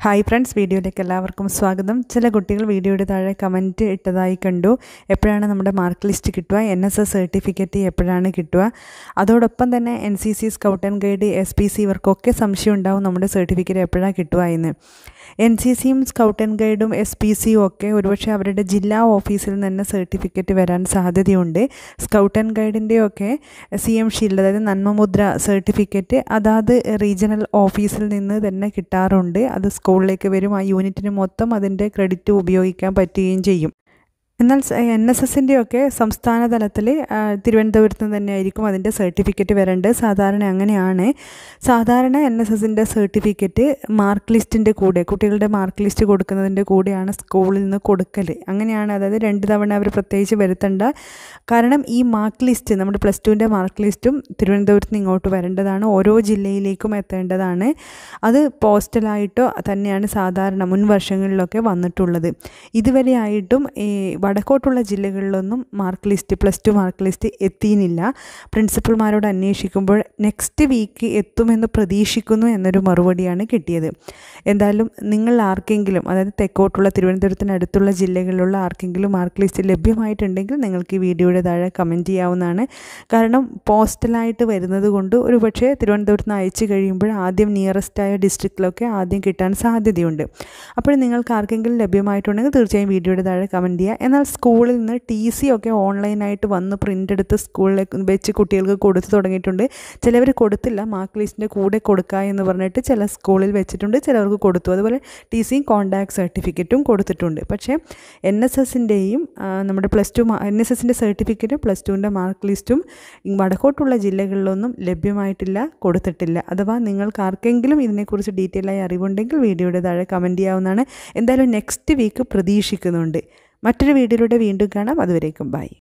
hi friends വീഡിയോയിലേക്ക് എല്ലാവർക്കും സ്വാഗതം ചില കുട്ടികൾ വീഡിയോയുടെ താഴെ കമൻറ്റ് ഇട്ടതായി കണ്ടു എപ്പോഴാണ് നമ്മുടെ മാർക്ക് ലിസ്റ്റ് കിട്ടുക എൻ എസ് എസ് സർട്ടിഫിക്കറ്റ് എപ്പോഴാണ് കിട്ടുക അതോടൊപ്പം തന്നെ N C C scout and guide S P C ഇവർക്കൊക്കെ സംശയം ഉണ്ടാവും നമ്മുടെ സർട്ടിഫിക്കറ്റ് എപ്പോഴാണ് കിട്ടുക എന്ന് എൻ സി സിയും സ്കൗട്ട് ആൻഡ് ഗൈഡും എസ് പി സിയും ഒക്കെ ഒരുപക്ഷെ അവരുടെ ജില്ലാ ഓഫീസിൽ നിന്ന് സർട്ടിഫിക്കറ്റ് വരാൻ സാധ്യതയുണ്ട് സ്കൗട്ട് ആൻഡ് ഗൈഡിൻ്റെയൊക്കെ സി എം ഷീൽഡ് അതായത് നന്മമുദ്ര സർട്ടിഫിക്കറ്റ് അതാത് റീജിയണൽ ഓഫീസിൽ നിന്ന് തന്നെ കിട്ടാറുണ്ട് അത് സ്കൂളിലേക്ക് വരും ആ യൂണിറ്റിന് മൊത്തം അതിൻ്റെ ക്രെഡിറ്റ് ഉപയോഗിക്കാൻ പറ്റുകയും ചെയ്യും എന്നാൽ എൻ എസ് എസിൻ്റെയൊക്കെ സംസ്ഥാന തലത്തിൽ തിരുവനന്തപുരത്ത് നിന്ന് തന്നെയായിരിക്കും അതിൻ്റെ സർട്ടിഫിക്കറ്റ് വരേണ്ടത് സാധാരണ അങ്ങനെയാണ് സാധാരണ എൻ എസ് എസിൻ്റെ സർട്ടിഫിക്കറ്റ് മാർക്ക് ലിസ്റ്റിൻ്റെ കൂടെ കുട്ടികളുടെ മാർക്ക് ലിസ്റ്റ് കൊടുക്കുന്നതിൻ്റെ കൂടെയാണ് സ്കൂളിൽ നിന്ന് കൊടുക്കൽ അങ്ങനെയാണ് അതായത് രണ്ട് തവണ അവർ പ്രത്യേകിച്ച് വരുത്തേണ്ട കാരണം ഈ മാർക്ക് ലിസ്റ്റ് നമ്മുടെ പ്ലസ് ടുവിൻ്റെ മാർക്ക് ലിസ്റ്റും തിരുവനന്തപുരത്ത് നിന്ന് ഇങ്ങോട്ട് വരേണ്ടതാണ് ഓരോ ജില്ലയിലേക്കും എത്തേണ്ടതാണ് അത് പോസ്റ്റലായിട്ടോ തന്നെയാണ് സാധാരണ മുൻ വർഷങ്ങളിലൊക്കെ വന്നിട്ടുള്ളത് ഇതുവരെ ആയിട്ടും ഈ വടക്കോട്ടുള്ള ജില്ലകളിലൊന്നും mark list plus two mark list എത്തിയില്ല പ്രിൻസിപ്പൽമാരോട് അന്വേഷിക്കുമ്പോൾ നെക്സ്റ്റ് വീക്ക് എത്തുമെന്ന് പ്രതീക്ഷിക്കുന്നു എന്നൊരു മറുപടിയാണ് കിട്ടിയത് എന്തായാലും നിങ്ങൾ ആർക്കെങ്കിലും അതായത് തെക്കോട്ടുള്ള തിരുവനന്തപുരത്തിനടുത്തുള്ള ജില്ലകളിലുള്ള ആർക്കെങ്കിലും മാർക്ക് ലിസ്റ്റ് ലഭ്യമായിട്ടുണ്ടെങ്കിൽ നിങ്ങൾക്ക് ഈ വീഡിയോയുടെ താഴെ കമൻറ്റ് ചെയ്യാവുന്നതാണ് കാരണം പോസ്റ്റലായിട്ട് വരുന്നത് കൊണ്ട് ഒരു പക്ഷേ തിരുവനന്തപുരത്ത് നിന്ന് അയച്ചു കഴിയുമ്പോൾ ആദ്യം നിയറസ്റ്റായ ഡിസ്ട്രിക്റ്റിലൊക്കെ ആദ്യം കിട്ടാൻ സാധ്യതയുണ്ട് അപ്പോൾ നിങ്ങൾക്ക് ആർക്കെങ്കിലും ലഭ്യമായിട്ടുണ്ടെങ്കിൽ തീർച്ചയായും വീഡിയോയുടെ താഴെ കമൻറ്റ് ചെയ്യുക എന്നാൽ സ്കൂളിൽ നിന്ന് ടി സി ഒക്കെ ഓൺലൈനായിട്ട് വന്ന് പ്രിൻ്റ് എടുത്ത് സ്കൂളിലേക്ക് വെച്ച് കുട്ടികൾക്ക് കൊടുത്തു തുടങ്ങിയിട്ടുണ്ട് ചിലവർ കൊടുത്തില്ല മാർക്ക് ലിസ്റ്റിൻ്റെ കൂടെ കൊടുക്കുക എന്ന് പറഞ്ഞിട്ട് ചില സ്കൂളിൽ വെച്ചിട്ടുണ്ട് ചിലവർക്ക് കൊടുത്തു അതുപോലെ ടി സിയും കോണ്ടാക്ട് സർട്ടിഫിക്കറ്റും കൊടുത്തിട്ടുണ്ട് പക്ഷേ എൻ എസ് എസിൻ്റെയും നമ്മുടെ പ്ലസ് ടു എൻ എസ് എസിൻ്റെ സർട്ടിഫിക്കറ്റും പ്ലസ് ടുവിൻ്റെ മാർക്ക് ലിസ്റ്റും വടക്കോട്ടുള്ള ജില്ലകളിലൊന്നും ലഭ്യമായിട്ടില്ല കൊടുത്തിട്ടില്ല അഥവാ നിങ്ങൾക്ക് ആർക്കെങ്കിലും ഇതിനെക്കുറിച്ച് ഡീറ്റെയിൽ ആയി അറിവുണ്ടെങ്കിൽ വീഡിയോയുടെ താഴെ കമൻറ്റ് ചെയ്യാവുന്നതാണ് എന്തായാലും നെക്സ്റ്റ് വീക്ക് പ്രതീക്ഷിക്കുന്നുണ്ട് മറ്റൊരു വീഡിയോയിലൂടെ വീണ്ടും കാണാം അതുവരേക്കും ബൈ